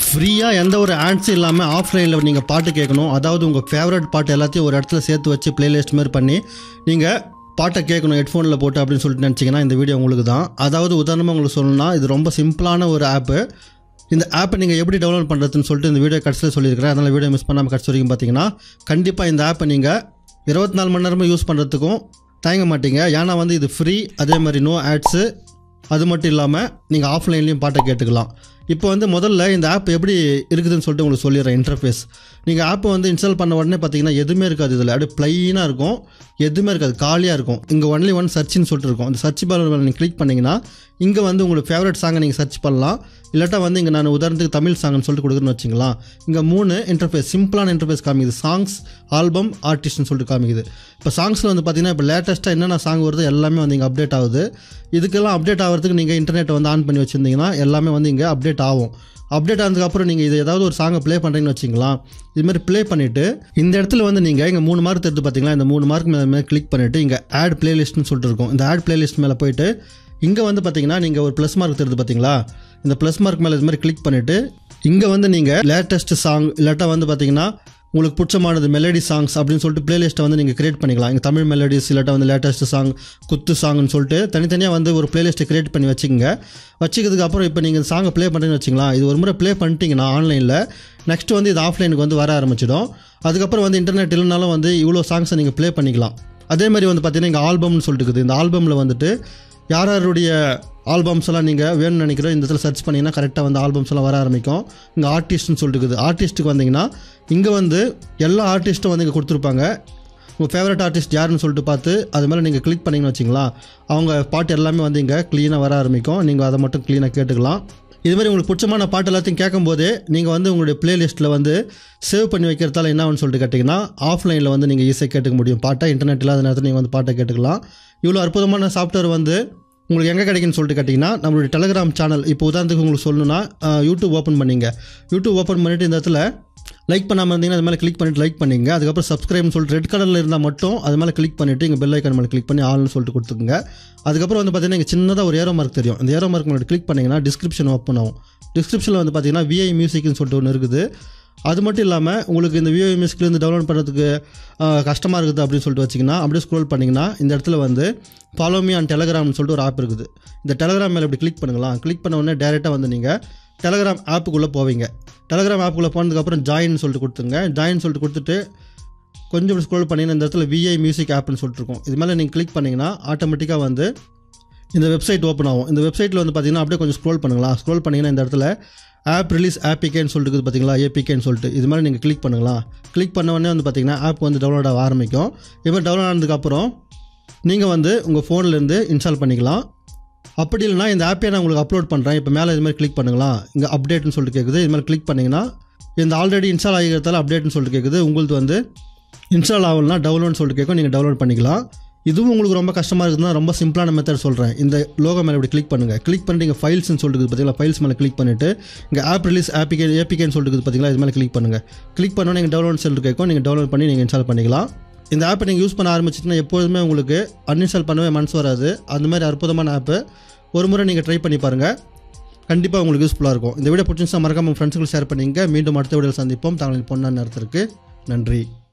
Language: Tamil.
ஃப்ரீயாக எந்த ஒரு ஆட்ஸும் இல்லாமல் ஆஃப்லைனில் நீங்கள் பாட்டு கேட்கணும் அதாவது உங்கள் ஃபேவரட் பாட்டு எல்லாத்தையும் ஒரு இடத்துல சேர்த்து வச்சு பிளேலிஸ்ட் மாதிரி பண்ணி நீங்கள் பாட்டை கேட்கணும் ஹெட்ஃபோனில் போட்டு அப்படின்னு சொல்லிட்டு நினச்சிங்கன்னா இந்த வீடியோ உங்களுக்கு தான் அதாவது உதாரணமாக உங்களுக்கு சொல்லணும்னா இது ரொம்ப சிம்பிளான ஒரு ஆப்பு இந்த ஆப்பை நீங்கள் எப்படி டவுன்லோட் பண்ணுறதுன்னு சொல்லிட்டு இந்த வீடியோ கடைசியில் சொல்லியிருக்கிறேன் அதனால் வீடியோ மிஸ் பண்ணாமல் கடைசி வரைக்கும் பார்த்தீங்கன்னா கண்டிப்பாக இந்த ஆப்பை நீங்கள் இருபத்தி நாலு மணி நேரமும் யூஸ் பண்ணுறதுக்கும் தயங்க மாட்டீங்க ஏன்னா வந்து இது ஃப்ரீ அதே மாதிரி நோ ஆட்ஸு அது மட்டும் இல்லாமல் நீங்கள் ஆஃப்லைன்லேயும் பாட்டை கேட்டுக்கலாம் இப்போ வந்து முதல்ல இந்த ஆப் எப்படி இருக்குதுன்னு சொல்லிட்டு உங்களுக்கு சொல்லிடுறேன் இன்டர்ஃபேஸ் நீங்கள் ஆப்பை வந்து இன்ஸ்டால் பண்ண உடனே பார்த்தீங்கன்னா எதுவுமே இருக்காது இதில் அப்படியே ப்ளைனாக இருக்கும் எதுவுமே இருக்காது காலியாக இருக்கும் இங்கே ஒன்லி ஒன் சர்ச்னு சொல்லிட்டு இருக்கும் அந்த சர்ச் பார் நீங்கள் கிளிக் பண்ணிங்கன்னா இங்கே வந்து உங்களுக்கு ஃபேவரட் சாங்கை நீங்கள் சர்ச் பண்ணலாம் இல்லாட்டா வந்து இங்கே நான் உதாரணத்துக்கு தமிழ் சாங்னு சொல்லிட்டு கொடுக்குறேன்னு வச்சுங்களா இங்கே மூணு இன்டர்ஃபேஸ் சிம்பிளான இன்டர்ஃபேஸ் காமிக்குது சாங்ஸ் ஆல்பம் ஆர்டிஸ்ட்னு சொல்லிட்டு காமிக்குது இப்போ சாங்ஸில் வந்து பார்த்தீங்கன்னா இப்போ லேட்டஸ்ட்டாக என்னென்ன சாங் வருது எல்லாமே வந்து இங்கே அப்டேட் ஆகுது இதுக்கெல்லாம் அப்டேட் ஆகிறதுக்கு நீங்கள் இன்டர்நெட்டை வந்து ஆன் பண்ணி வச்சுருந்தீங்கன்னா எல்லாமே வந்து இங்கே அப்டேட் ஆகும் அப்டேட் ஆனதுக்கப்புறம் நீங்கள் இது ஏதாவது ஒரு சாங்கை ப்ளே பண்ணுறீங்கன்னு வச்சிங்களா இதுமாதிரி ப்ளே பண்ணிவிட்டு இந்த இடத்துல வந்து நீங்கள் இங்கே மூணு மார்க் தெரிஞ்சு பார்த்தீங்களா இந்த மூணு மார்க் மேலே மேலே கிளிக் பண்ணிவிட்டு இங்கே ஆட் பிளேலிஸ்ட்னு சொல்லிட்டு இருக்கும் இந்த ஆட் பிளேலிஸ்ட் மேலே போயிட்டு இங்கே வந்து பார்த்தீங்கன்னா நீங்கள் ஒரு ப்ளஸ் மார்க் தெரியுது பார்த்தீங்களா இந்த ப்ளஸ் மார்க் மேலே இது மாதிரி கிளிக் பண்ணிவிட்டு இங்கே வந்து நீங்கள் லேட்டஸ்ட் சாங் இல்லாட்டா வந்து பார்த்தீங்கன்னா உங்களுக்கு பிடிச்சமானது மெலடி சாங்ஸ் அப்படின்னு சொல்லிட்டு பிளேலிஸ்ட்டை வந்து நீங்கள் கிரியேட் பண்ணிக்கலாம் இங்கே தமிழ் மெலடிஸ் இல்லாட்டா வந்து லேட்டஸ்ட் சாங் குத்து சாங்னு சொல்லிட்டு தனித்தனியாக வந்து ஒரு பிளேலிஸ்ட்டை கிரியேட் பண்ணி வச்சுக்கோங்க வச்சுக்கிறதுக்கு அப்புறம் இப்போ நீங்கள் சாங்கை ப்ளே பண்ணுறீங்கன்னு வச்சிங்களா இது ஒரு முறை ப்ளே பண்ணிட்டீங்கன்னா ஆன்லைனில் நெக்ஸ்ட் வந்து இது ஆஃப்லைனுக்கு வந்து வர ஆரம்பிச்சிடும் அதுக்கப்புறம் வந்து இன்டர்நெட் இல்லைனாலும் வந்து இவ்வளோ சாங்ஸை நீங்கள் ப்ளே பண்ணிக்கலாம் அதே மாதிரி வந்து பார்த்தீங்கன்னா இங்கே ஆல்பம்னு சொல்லிட்டு இருக்குது இந்த ஆல்பமில் வந்துட்டு யார் யாருடைய ஆல்பம்ஸ் எல்லாம் நீங்கள் வேணும்னு நினைக்கிறோம் இந்த இடத்துல சர்ச் பண்ணிங்கன்னா கரெக்டாக வந்து ஆல்பம்ஸ் எல்லாம் வர ஆரம்பிக்கும் இங்கே ஆர்டிஸ்ட்னு சொல்லிட்டு இருக்குது ஆர்டிஸ்ட்டுக்கு வந்தீங்கன்னா இங்கே வந்து எல்லா ஆர்டிஸ்ட்டும் வந்து இங்கே கொடுத்துருப்பாங்க உங்கள் ஃபேவரட் ஆர்டிஸ்ட் யாருன்னு சொல்லிட்டு பார்த்து அது மேலே நீங்கள் கிளிக் பண்ணிங்கன்னு வச்சிங்களா அவங்க பாட்டு எல்லாமே வந்து இங்கே க்ளீனாக வர ஆரம்பிக்கும் நீங்கள் அதை மட்டும் க்ளீனாக கேட்டுக்கலாம் இது மாதிரி உங்களுக்கு பிடிச்சமான பாட்டு எல்லாத்தையும் கேட்கும்போதே நீங்கள் வந்து உங்களுடைய பிளேலிஸ்ட்டில் வந்து சேவ் பண்ணி வைக்கிறதால என்ன ஆகும்னு சொல்லிட்டு கேட்டிங்கன்னா ஆஃப்லைனில் வந்து நீங்கள் ஈஸியாக கேட்டுக்க முடியும் பாட்டை இன்டர்நெட் இல்லாத நேரத்தில் நீங்கள் வந்து பாட்டை கேட்டுக்கலாம் இவ்வளோ அற்புதமான சாஃப்ட்வேர் வந்து உங்களுக்கு எங்கே கிடைக்குன்னு சொல்லிட்டு கேட்டிங்கன்னா நம்மளுடைய டெலகிராம் சேனல் இப்போ உதாரணத்துக்கு உங்களுக்கு சொல்லணும்னா அஹ், யூடியூப் ஓப்பன் பண்ணிங்க யூடியூப் ஓப்பன் பண்ணிவிட்டு இந்த இடத்துல லைக் பண்ணாமல் இருந்தீங்கன்னா அது மேலே கிளிக் பண்ணிட்டு லைக் பண்ணிங்க அதுக்கப்புறம் சப்ஸ்கிரைப்னு சொல்லிட்டு ரெட் கலரில் இருந்தால் மட்டும் அது மேலே கிளிக் பண்ணிவிட்டு இங்கே பெல் ஐக்கான் மேலே கிளிக் பண்ணி ஆல்னு சொல்லிட்டு கொடுத்துக்குங்க அதுக்கப்புறம் வந்து பார்த்தீங்கன்னா இங்கே சின்னதாக ஒரு ஏரோ மார்க் தெரியும் இந்த ஏரோ மார்க் மேலே கிளிக் பண்ணிங்கன்னா டிஸ்கிரிப்ஷன் ஓப்பன் ஆகும் டிஸ்கிரிப்ஷனில் வந்து பார்த்தீங்கன்னா விஐ மியூசிக்னு சொல்லிட்டு ஒன்று இருக்குது அது மட்டும் இல்லாமல் உங்களுக்கு இந்த விஓ மியூசிக்லேருந்து டவுன்லோட் பண்ணுறதுக்கு கஷ்டமாக இருக்குது அப்படின்னு சொல்லிட்டு வச்சிங்கன்னா அப்படியே ஸ்க்ரோல் பண்ணிங்கன்னா இந்த இடத்துல வந்து ஃபாலோ மீ ஆன் டெலகிராம்னு சொல்லிட்டு ஒரு ஆப் இருக்குது இந்த டெலகிராம் மேலே இப்படி கிளிக் பண்ணுங்களா கிளிக் பண்ண உடனே டேரெக்டாக வந்து நீங்கள் டெலகிராம் ஆப்புக்குள்ளே போவீங்க டெலகிராம் ஆப்புக்குள்ளே போனதுக்கப்புறம் ஜாயின் சொல்லிட்டு கொடுத்துங்க ஜாயின் சொல்லிட்டு கொடுத்துட்டு கொஞ்சம் ஸ்க்ரோல் பண்ணிங்கன்னா இந்த இடத்துல விஐ மியூசிக் ஆப்னு சொல்லிட்டு இருக்கும் இது மேலே நீங்கள் கிளிக் பண்ணிங்கன்னா ஆட்டோமேட்டிக்காக வந்து இந்த வெப்சைட் ஓப்பன் ஆகும் இந்த வெப்சைட்டில் வந்து பார்த்தீங்கன்னா அப்படியே கொஞ்சம் ஸ்க்ரோல் பண்ணுங்களா ஸ்க்ரோல் பண்ணிங்கன்னா இந்த இடத்துல ஆப் ரிலீஸ் ஆப்பிகேன்னு சொல்லிட்டு இருக்குது பார்த்தீங்களா ஏபிகேன்னு சொல்லிட்டு இது மாதிரி நீங்கள் கிளிக் பண்ணுங்களா கிளிக் பண்ண உடனே வந்து பார்த்தீங்கன்னா ஆப் வந்து டவுன்லோட் ஆக ஆரம்பிக்கும் இது மாதிரி டவுன்லோட் ஆனதுக்கப்புறம் நீங்கள் வந்து உங்கள் ஃபோன்லேருந்து இன்ஸ்டால் பண்ணிக்கலாம் அப்படி இல்லைனா இந்த ஆப்பே நான் உங்களுக்கு அப்லோட் பண்ணுறேன் இப்போ மேலே இது மாதிரி கிளிக் பண்ணுங்களா இங்கே அப்டேட்னு சொல்லிட்டு கேட்குது இது மாதிரி கிளிக் பண்ணிங்கன்னா இந்த ஆல்ரெடி இன்ஸ்டால் ஆகிக்கிறதால அப்டேட்னு சொல்லிட்டு கேட்குது உங்களுக்கு வந்து இன்ஸ்டால் ஆகலனா டவுன்லோட்னு சொல்லிட்டு கேட்கும் நீங்கள் டவுன்லோட் பண்ணிக்கலாம் இதுவும் உங்களுக்கு ரொம்ப கஷ்டமாக இருக்குதுன்னா ரொம்ப சிம்பிளான மெத்தட் சொல்கிறேன் இந்த லோகோ மேலே இப்படி கிளிக் பண்ணுங்கள் கிளிக் பண்ணிட்டு இங்கே ஃபைல்ஸ்னு சொல்லிட்டு இருக்குது பார்த்தீங்களா ஃபைல்ஸ் மேலே கிளிக் பண்ணிவிட்டு இங்கே ஆப் ரிலீஸ் ஆப்பிகே ஏபிகேன்னு சொல்லிட்டு இருக்குது பார்த்தீங்களா இது மேலே கிளிக் பண்ணுங்கள் கிளிக் பண்ணோன்னே நீங்கள் டவுன்லோட் சொல்லிட்டு கேட்கும் நீங்கள் டவுன்லோட் பண்ணி நீங்கள் இன்ஸ்டால் பண்ணிக்கலாம் இந்த ஆப்பை நீங்கள் யூஸ் பண்ண ஆரம்பிச்சிட்டுனா எப்போதுமே உங்களுக்கு அன்இன்ஸ்டால் பண்ணவே மனசு வராது அந்த மாதிரி அற்புதமான ஆப்பு ஒரு முறை நீங்கள் ட்ரை பண்ணி பாருங்கள் கண்டிப்பாக உங்களுக்கு யூஸ்ஃபுல்லாக இருக்கும் இந்த வீடியோ பிடிச்சிருந்தா மறக்காம ஃப்ரெண்ட்ஸுக்கு ஷேர் பண்ணிங்க மீண்டும் அடுத்த வீடியோவில் சந்திப்போம் தங்களின் பொண்ணான நேரத்திற்கு நன்றி